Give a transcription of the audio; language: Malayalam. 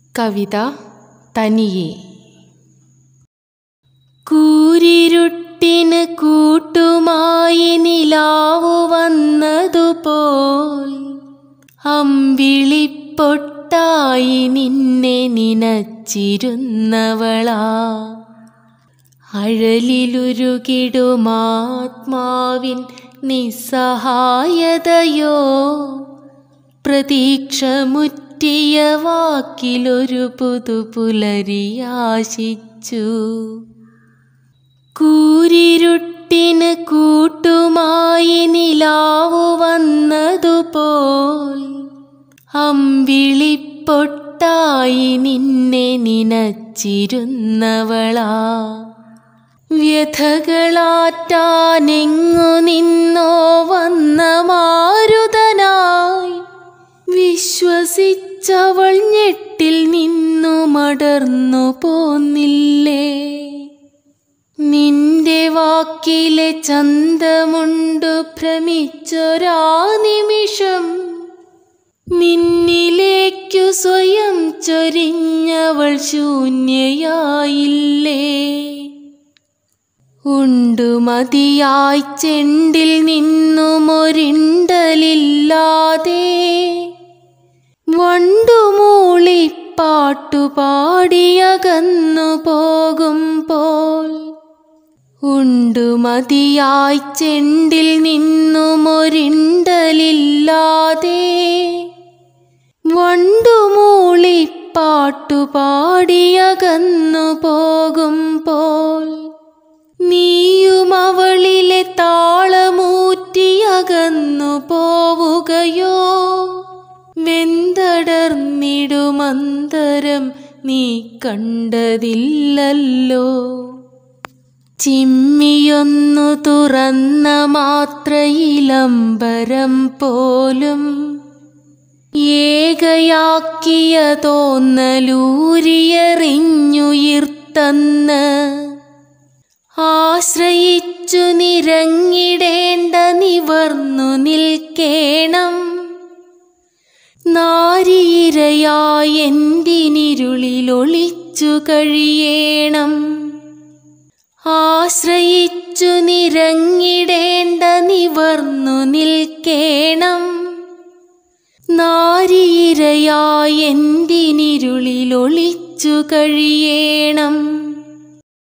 കവിത തനിയെ കൂരിരുട്ടിന് കൂട്ടുമായി നിലാവു വന്നതുപോൽ അമ്പിളിപ്പൊട്ടായി നിന്നെ നിനച്ചിരുന്നവളാ അഴലിലുരുകിടുമാത്മാവിൻ നിസ്സഹായതയോ പ്രതീക്ഷമുറ്റിയ വാക്കിലൊരു പുതുപുലരിയാശിച്ചു കൂരിരുട്ടിന് കൂട്ടുമായി നിലാവു വന്നതുപോൽ അമ്പിളിപ്പൊട്ടായി നിന്നെ നിനച്ചിരുന്നവളാ വ്യഥകളാറ്റാനെങ്ങു നിന്നോ വന്ന മാരുതനായി വിശ്വസിച്ചവൾ ഞെട്ടിൽ നിന്നു മടർന്നു പോന്നില്ലേ നിന്റെ വാക്കിലെ ചന്തമുണ്ടു ഭ്രമിച്ചൊരാ നിമിഷം നിന്നിലേക്കു സ്വയം ചൊരിഞ്ഞവൾ ശൂന്യയായില്ലേ ഉണ്ടു മതിയായി ചെണ്ടിൽ നിന്നുമൊരിണ്ടലില്ലാതെ വണ്ടുമൂളി പാട്ടുപാടിയകന്നു പോകുമ്പോൾ ഉണ്ടു മതിയായി ചെണ്ടിൽ നിന്നുമൊരിണ്ടലില്ലാതെ വണ്ടുമൂളി പാട്ടുപാടിയകന്നു പോകുമ്പോൾ നീയും അവളിലെ താളമൂറ്റിയകന്നു പോവുകയോ വെന്തടർന്നിടുമന്തരം നീ കണ്ടതില്ലല്ലോ ചിമ്മിയൊന്നു തുറന്ന മാത്രയിലംബരം പോലും ഏകയാക്കിയ തോന്നലൂരിയെറിഞ്ഞുയിർത്തന്ന് ആശ്രയിച്ചു നിരങ്ങിടേണ്ട നിവർന്നു നിൽക്കേണം നാരീരയായ എന്തിനിരുളിലൊളിച്ചു കഴിയേണം ആശ്രയിച്ചു നിരങ്ങിടേണ്ട നിവർന്നു നിൽക്കേണം നാരീരയായ എന്തിനിരുളിലൊളിച്ചു കഴിയേണം